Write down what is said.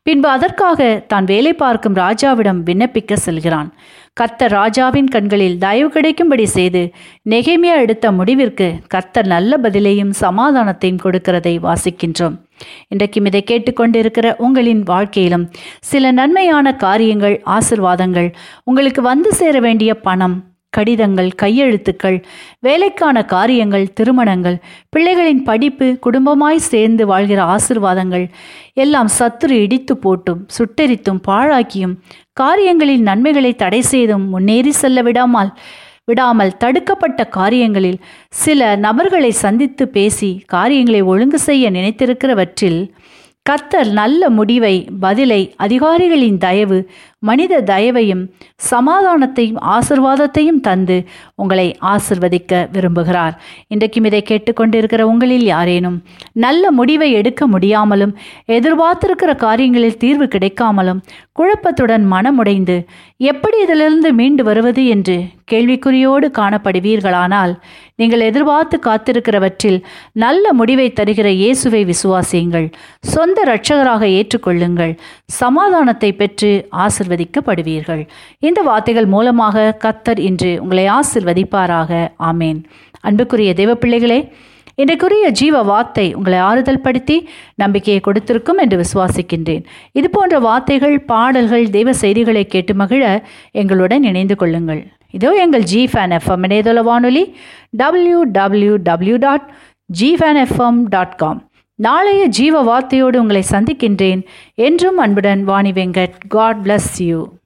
பின்பு அதற்காக தான் வேலை பார்க்கும் ராஜாவிடம் விண்ணப்பிக்க செல்கிறான் கர்த்தர் ராஜாவின் கண்களில் தயவு கிடைக்கும்படி செய்து நெகேமியா எடுத்த முடிவிற்கு கர்த்தர் நல்ல பதிலையும் சமாதானத்தையும் கொடுக்கிறதை வாசிக்கின்றோம் இன்றைக்கும் இதை கேட்டுக்கொண்டிருக்கிற உங்களின் வாழ்க்கையிலும் சில நன்மையான காரியங்கள் ஆசிர்வாதங்கள் உங்களுக்கு வந்து சேர வேண்டிய பணம் கடிதங்கள் கையெழுத்துக்கள் வேலைக்கான காரியங்கள் திருமணங்கள் பிள்ளைகளின் படிப்பு குடும்பமாய் சேர்ந்து வாழ்கிற ஆசிர்வாதங்கள் எல்லாம் சத்துரு இடித்து போட்டும் சுட்டெரித்தும் பாழாக்கியும் காரியங்களின் நன்மைகளை தடை செய்தும் முன்னேறி செல்ல விடாமல் விடாமல் தடுக்கப்பட்ட காரியங்களில் சில நபர்களை சந்தித்து பேசி காரியங்களை ஒழுங்கு செய்ய நினைத்திருக்கிறவற்றில் கர்த்தர் நல்ல முடிவை பதிலை அதிகாரிகளின் தயவு மனித தயவையும் சமாதானத்தையும் ஆசிர்வாதத்தையும் தந்து உங்களை ஆசிர்வதிக்க விரும்புகிறார் இன்றைக்கும் இதை கேட்டுக்கொண்டிருக்கிற உங்களில் யாரேனும் நல்ல முடிவை எடுக்க முடியாமலும் எதிர்பார்த்திருக்கிற காரியங்களில் தீர்வு கிடைக்காமலும் குழப்பத்துடன் மனமுடைந்து எப்படி இதிலிருந்து மீண்டு வருவது என்று கேள்விக்குறியோடு காணப்படுவீர்களானால் நீங்கள் எதிர்பார்த்து காத்திருக்கிறவற்றில் நல்ல முடிவை தருகிற இயேசுவை விசுவாசியுங்கள் சொந்த இரட்சகராக ஏற்றுக்கொள்ளுங்கள் சமாதானத்தை பெற்று ஆசிர்வதிக்கப்படுவீர்கள் இந்த வார்த்தைகள் மூலமாக கத்தர் இன்று உங்களை ஆசிர்வதிப்பாராக ஆமேன் அன்புக்குரிய தெய்வ பிள்ளைகளே இன்றைக்குரிய ஜீவ வார்த்தை உங்களை ஆறுதல் படுத்தி நம்பிக்கையை கொடுத்திருக்கும் என்று விசுவாசிக்கின்றேன் இது போன்ற வார்த்தைகள் பாடல்கள் தெய்வ செய்திகளை கேட்டு மகிழ எங்களுடன் இணைந்து கொள்ளுங்கள் இதோ எங்கள் ஜி ஃபேன் எஃப்எம் இணையதள வானொலி W W W dot G fan FM dot com நாளைய ஜீவ வார்த்தையோடு உங்களை சந்திக்கின்றேன் என்றும் அன்புடன் Vani Venkat God bless you